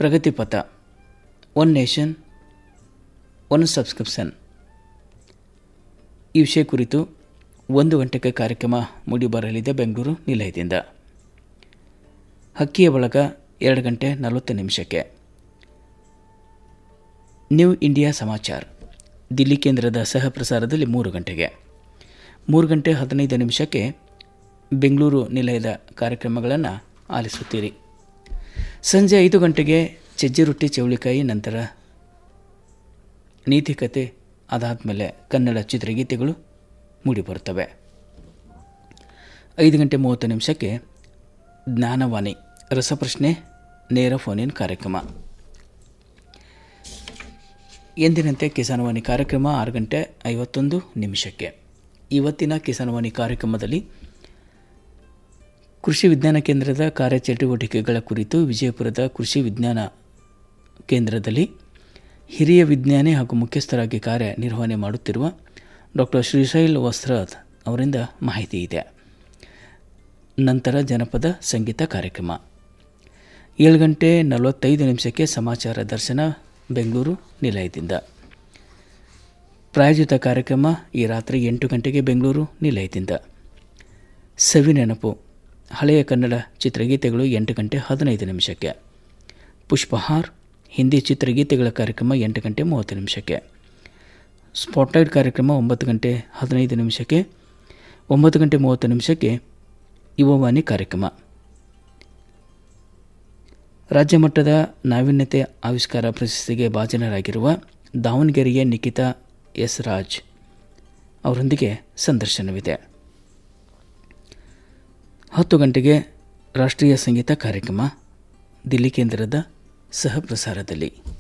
ಪ್ರಗತಿಪಥ one nation one subscription ಈ ವಿಷಯ ಕುರಿತು ಒಂದು ಗಂಟೆಗೆ ಕಾರ್ಯಕ್ರಮ ಮೂಡಿಬರಲಿದೆ ಬೆಂಗಳೂರು ನಿಲಯದಿಂದ ಹಕ್ಕಿಯ ಬಳಗ ಎರಡು ಗಂಟೆ ನಲವತ್ತು ನಿಮಿಷಕ್ಕೆ ನ್ಯೂ ಇಂಡಿಯಾ ಸಮಾಚಾರ ದಿಲ್ಲಿ ಕೇಂದ್ರದ ಸಹ ಪ್ರಸಾರದಲ್ಲಿ ಮೂರು ಗಂಟೆಗೆ ಮೂರು ಗಂಟೆ ಹದಿನೈದು ನಿಮಿಷಕ್ಕೆ ಬೆಂಗಳೂರು ನಿಲಯದ ಕಾರ್ಯಕ್ರಮಗಳನ್ನು ಆಲಿಸುತ್ತೀರಿ ಸಂಜೆ ಐದು ಗಂಟೆಗೆ ಸಜ್ಜಿ ರೊಟ್ಟಿ ಚೌಳಿಕಾಯಿ ನಂತರ ನೀತಿಕತೆ ಅದಾದಮೇಲೆ ಕನ್ನಡ ಚಿತ್ರಗೀತೆಗಳು ಮೂಡಿಬರುತ್ತವೆ ಐದು ಗಂಟೆ ಮೂವತ್ತು ನಿಮಿಷಕ್ಕೆ ಜ್ಞಾನವಾಣಿ ರಸಪ್ರಶ್ನೆ ನೇರ ಫೋನಿನ್ ಕಾರ್ಯಕ್ರಮ ಎಂದಿನಂತೆ ಕಿಸಾನವಾಣಿ ಕಾರ್ಯಕ್ರಮ ಆರು ಗಂಟೆ ಐವತ್ತೊಂದು ನಿಮಿಷಕ್ಕೆ ಇವತ್ತಿನ ಕಿಸಾನವಾಣಿ ಕಾರ್ಯಕ್ರಮದಲ್ಲಿ ಕೃಷಿ ವಿಜ್ಞಾನ ಕೇಂದ್ರದ ಕಾರ್ಯಚಟುವಟಿಕೆಗಳ ಕುರಿತು ವಿಜಯಪುರದ ಕೃಷಿ ವಿಜ್ಞಾನ ಕೇಂದ್ರದಲ್ಲಿ ಹಿರಿಯ ವಿಜ್ಞಾನಿ ಹಾಗೂ ಮುಖ್ಯಸ್ಥರಾಗಿ ಕಾರ್ಯನಿರ್ವಹಣೆ ಮಾಡುತ್ತಿರುವ ಡಾಕ್ಟರ್ ಶ್ರೀಶೈಲ್ ವಸ್ತ್ರದ್ ಅವರಿಂದ ಮಾಹಿತಿ ಇದೆ ನಂತರ ಜನಪದ ಸಂಗೀತ ಕಾರ್ಯಕ್ರಮ ಏಳು ಗಂಟೆ ನಲವತ್ತೈದು ನಿಮಿಷಕ್ಕೆ ಸಮಾಚಾರ ದರ್ಶನ ಬೆಂಗಳೂರು ನಿಲಯದಿಂದ ಪ್ರಾಯೋಜಿತ ಕಾರ್ಯಕ್ರಮ ಈ ರಾತ್ರಿ ಎಂಟು ಗಂಟೆಗೆ ಬೆಂಗಳೂರು ನಿಲಯದಿಂದ ಸವಿ ನೆನಪು ಹಳೆಯ ಕನ್ನಡ ಚಿತ್ರಗೀತೆಗಳು ಎಂಟು ಗಂಟೆ ಹದಿನೈದು ನಿಮಿಷಕ್ಕೆ ಪುಷ್ಪಹಾರ್ ಹಿಂದಿ ಚಿತ್ರಗೀತೆಗಳ ಕಾರ್ಯಕ್ರಮ ಎಂಟು ಗಂಟೆ ಮೂವತ್ತು ನಿಮಿಷಕ್ಕೆ ಸ್ಪಾಟ್ಲೈಟ್ ಕಾರ್ಯಕ್ರಮ ಒಂಬತ್ತು ಗಂಟೆ ಹದಿನೈದು ನಿಮಿಷಕ್ಕೆ ಒಂಬತ್ತು ಗಂಟೆ ಮೂವತ್ತು ನಿಮಿಷಕ್ಕೆ ಯುವವಾಣಿ ಕಾರ್ಯಕ್ರಮ ರಾಜ್ಯ ಮಟ್ಟದ ನಾವೀನ್ಯತೆ ಆವಿಷ್ಕಾರ ಪ್ರಶಸ್ತಿಗೆ ಭಾಜನರಾಗಿರುವ ದಾವಣಗೆರೆಯ ನಿಖಿತಾ ಎಸ್ ರಾಜ್ ಅವರೊಂದಿಗೆ ಸಂದರ್ಶನವಿದೆ ಹತ್ತು ಗಂಟೆಗೆ ರಾಷ್ಟ್ರೀಯ ಸಂಗೀತ ಕಾರ್ಯಕ್ರಮ ದಿಲ್ಲಿ ಕೇಂದ್ರದ ಸಹ ಪ್ರಸಾರದಲ್ಲಿ